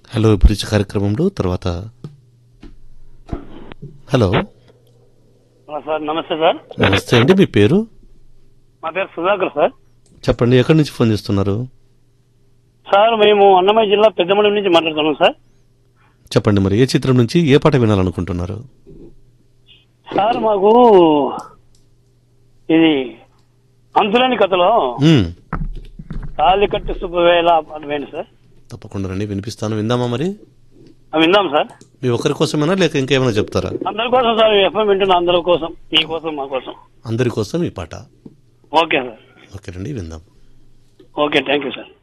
Hello అభిరుచి కార్యక్రమంలో తర్వాత హలో సార్ నమస్తే సార్ నమస్తే అండి మీ పేరు మా పేరు సుధాకర్ సార్ చెప్పండి ఎక్కడి నుంచి ఫోన్ చేస్తున్నారు సార్ మేము అన్నమయ్య జిల్లా పెద్దమూడి నుంచి మాట్లాడుతున్నాం సార్ చెప్పండి మరి ఏ చిత్రం నుంచి ఏ పాట వినాలనుకుంటున్నారు సార్ మాకు ఇది అంతులేని కథలో మ్మ్. తాళి కట్టి శుభవేళ పాట వేయండి సార్ తప్పకుండా రండి వినిపిస్తాను విందామా మరి అవి విందాం సార్ మీ ఒక్కరి కోసమేనా లేక ఇంకేమైనా చెప్తారా అందరి కోసం సార్ ఎఫ్ఎం వింటున్నా అందరి కోసం మీ కోసం మా కోసం అందరి కోసం ఈ పాట ఓకే సార్ ఓకే రండి విందాం ఓకే థ్యాంక్ యూ సార్